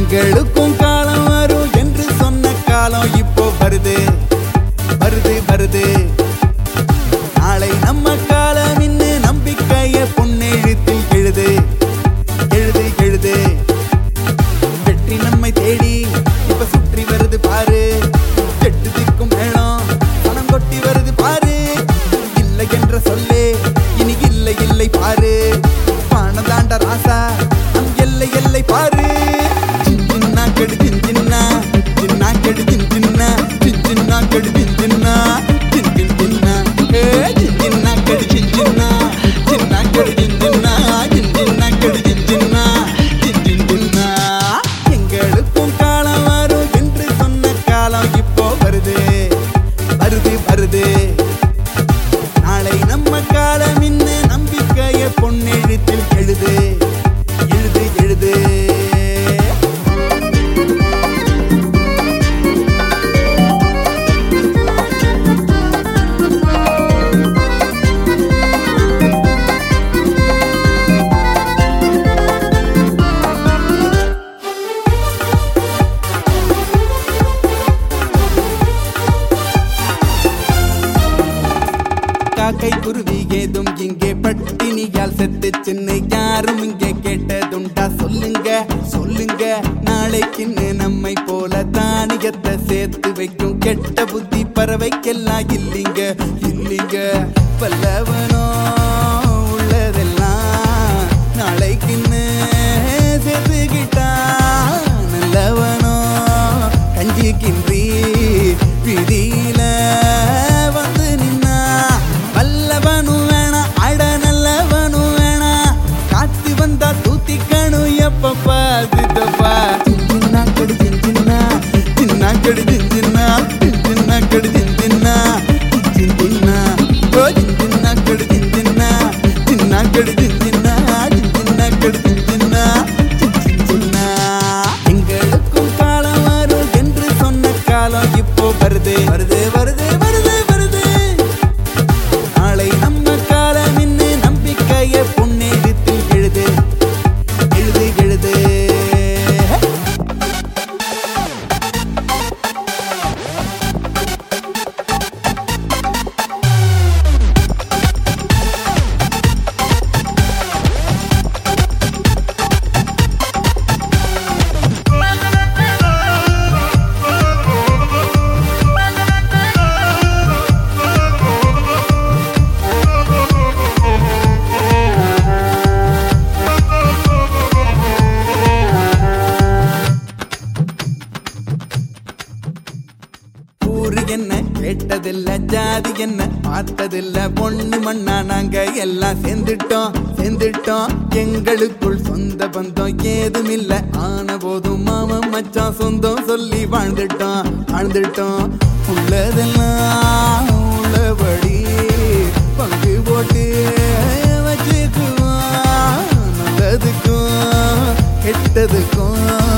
எங்களுக்கும் காலம் வரும் என்று சொன்ன காலம் இப்போ வருது வருது வருது நாளை நம்ம காலம் இன்னு நம்பிக்கைய பொன்னெழுத்தில் எழுது எழுது எழுது வெற்றி நம்மை தேடி இப்ப சுற்றி வருது பாரு எட்டு திக்கும் மேளம் பணம் கொட்டி வருது பாரு இல்லை என்ற சொல்லே இனி இல்லை இல்லை பாரு பணம் தாண்ட ராசா நம் எல்லை எல்லை பாரு சின்ன கெடு சின்ன சின்ன கெடு சின்ன சின்ன கெடு சின்ன சின் சின் சின்ன ஏ சின்ன கெடு சின்ன சின்ன கெடு சின்ன சின்ன கெடு சின்ன சின் சின் சின்ன எங்களுக்கும் காலம் வரும் என்று சொன்ன காலம் இப்போ வருது வருது வருது நாளை நம்ம காலம் இன்ன நம்பிக்கைய பொன்னெழுத்தில் எழுது எழுது எழுது காக்கை குருவி ஏதும் இங்கே பட்டினியால் செத்து சின்ன யாரும் இங்கே கேட்டதுண்டா சொல்லுங்க சொல்லுங்க நாளைக்குன்னு நம்மை போல தானியத்தை சேர்த்து வைக்கும் கெட்ட புத்தி பறவைக்கெல்லாம் இல்லைங்க இல்லைங்க பல்லவனோ உள்ளதெல்லாம் நாளைக்குன்னு சேர்த்துக்கிட்டா நல்லவனோ கஞ்சிக்கின்றி விதியில வந்து நின்னா வல்லவனும் வேணாம் அட நல்லவனும் வேணாம் காத்து வந்தா தூத்திக்கணும் எப்ப பாத்துட்டப்பா சின்ன கடு சின்ன சின்ன கடு சின்ன சின்ன கடு சின்ன சின்ன ஓ சின்ன கடு சின்ன சின்ன கடு சின்ன சின்ன கடு சின்ன சின்ன எங்களுக்கும் காலம் வரும் என்று சொன்ன காலம் இப்போ வருது வருது வருது வருது வருது நாளை நம்ம காலம் இன்னு நம்பிக்கைய பொன்னெழுத்தில் எழுது எழுது எழுது ஊரு என்ன கேட்டதில்ல ஜாதி என்ன பார்த்ததில்ல பொண்ணு மண்ணா நாங்க எல்லாம் சேர்ந்துட்டோம் சேர்ந்துட்டோம் எங்களுக்குள் சொந்த பந்தம் ஏதும் இல்ல ஆன போதும் மாமன் மச்சான் சொந்தம் சொல்லி வாழ்ந்துட்டோம் வாழ்ந்துட்டோம் உள்ளதெல்லாம் உள்ளபடி பங்கு போட்டு வச்சுக்குவோம் நல்லதுக்கும் கெட்டதுக்கும்